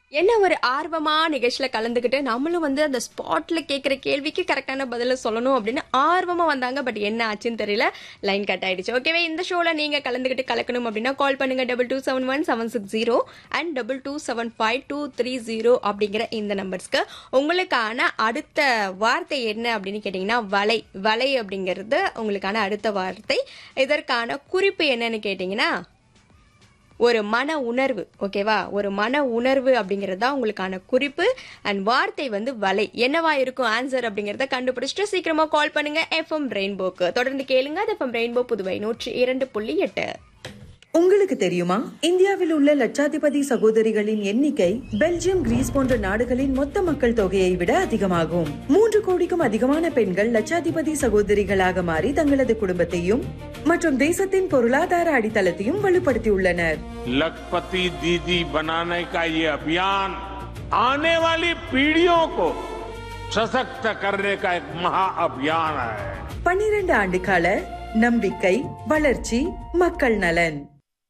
என்ன ஒரு ஆர்வமா நிகழ்ச்சியில கலந்துக்கிட்டு நம்மளும் வந்து அந்த ஸ்பாட்ல கேட்குற கேள்விக்கு கரெக்டான பதில சொல்லணும் அப்படின்னு ஆர்வமா வந்தாங்க பட் என்ன ஆச்சுன்னு தெரியல லைன் கட் ஆயிடுச்சு ஓகேவே இந்த ஷோல நீங்க கலந்துக்கிட்டு கலக்கணும் அப்படின்னா கால் பண்ணுங்க double two seven one seven six zero and double two seven five two three zero அப்படிங்கிற இந்த நம்பர்ஸ்க்கு உங்களுக்கான அடுத்த வார்த்தை என்ன அப்படின்னு கேட்டிங்கன்னா வலை வலை அப்படிங்கிறது உங்களுக்கான அடுத்த வார்த்தை இதற்கான குறிப்பு என்னன்னு கேட்டிங்கன்னா ஒரு மன உணர்வு ஓகேவா ஒரு மன உணர்வு அப்படிங்கிறது தான் உங்களுக்கான குறிப்பு அண்ட் வார்த்தை வந்து வலை என்னவா இருக்கும் ஆன்சர் அப்படிங்கறத கண்டுபிடிச்சிட்டு சீக்கிரமா கால் பண்ணுங்க எஃப்எம் ரெயின்போக்கு தொடர்ந்து கேளுங்க அது எஃப்எம் ரெயின்போ புதுவை நூற்றி இரண்டு புள்ளி எட்டு உங்களுக்கு தெரியுமா இந்தியாவில் உள்ள லட்சாதிபதி சகோதரிகளின் எண்ணிக்கை பெல்ஜியம் கிரீஸ் போன்ற நாடுகளின் மொத்த மக்கள் தொகையை விட அதிகமாகும் மூன்று கோடிக்கும் அதிகமான பெண்கள் லட்சாதிபதி சகோதரிகளாக மாறி தங்களது குடும்பத்தையும் மற்றும் தேசத்தின் பொருளாதார அடித்தளத்தையும் வலுப்படுத்தியுள்ளனர் लखपति दीदी बनाने का ये अभियान आने वाली पीढ़ियों को सशक्त करने का एक महाअभियान है பன்னிரண்டு ஆண்டு கால நம்பிக்கை வளர்ச்சி மக்கள் நலன்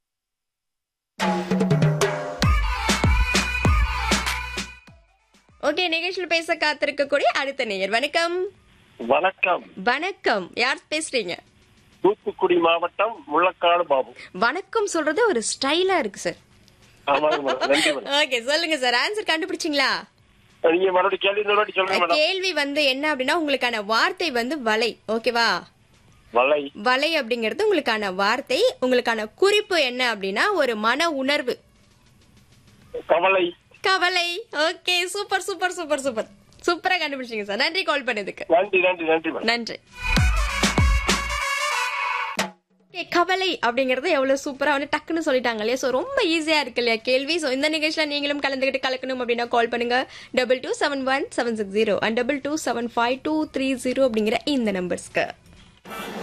ஓகே நிகழ்ச்சியில் பேச காத்திருக்கக்கூடிய அடுத்த நேயர் வணக்கம் வணக்கம் வணக்கம் யார் பேசுறீங்க தூத்துக்குடி மாவட்டம் முள்ளக்காடு பாபு வணக்கம் சொல்றது ஒரு ஸ்டைலா இருக்கு சார் ஆமாங்க மேடம் நன்றி மேடம் ஓகே சொல்லுங்க சார் ஆன்சர் கண்டுபிடிச்சிங்களா நீங்க மறுபடியும் கேள்வி இன்னொரு வாட்டி சொல்லுங்க மேடம் கேள்வி வந்து என்ன அப்படின்னா உங்களுக்கான வார்த்தை வந்து வலை ஓகேவா வலை வலை அப்படிங்கிறது உங்களுக்கான வார்த்தை உங்களுக்கான குறிப்பு என்ன அப்படின்னா ஒரு மன உணர்வு கவலை கவலை okay super super super super சூப்பரா கண்டுபிடிச்சீங்க சார் நன்றி கால் பண்ணதுக்கு நன்றி நன்றி நன்றி மேடம் நன்றி Okay, கவலை அப்படிங்கறது எவ்வளவு சூப்பரா வந்து டக்குன்னு சொல்லிட்டாங்க இல்லையா ஸோ ரொம்ப ஈஸியா இருக்கு இல்லையா கேள்வி ஸோ இந்த நிகழ்ச்சியில நீங்களும் கலந்துக்கிட்டு கலக்கணும் அப்படின்னா கால் பண்ணுங்க double two seven one seven six zero and double two seven five two three zero அப்படிங்கிற இந்த நம்பர்ஸ்க்கு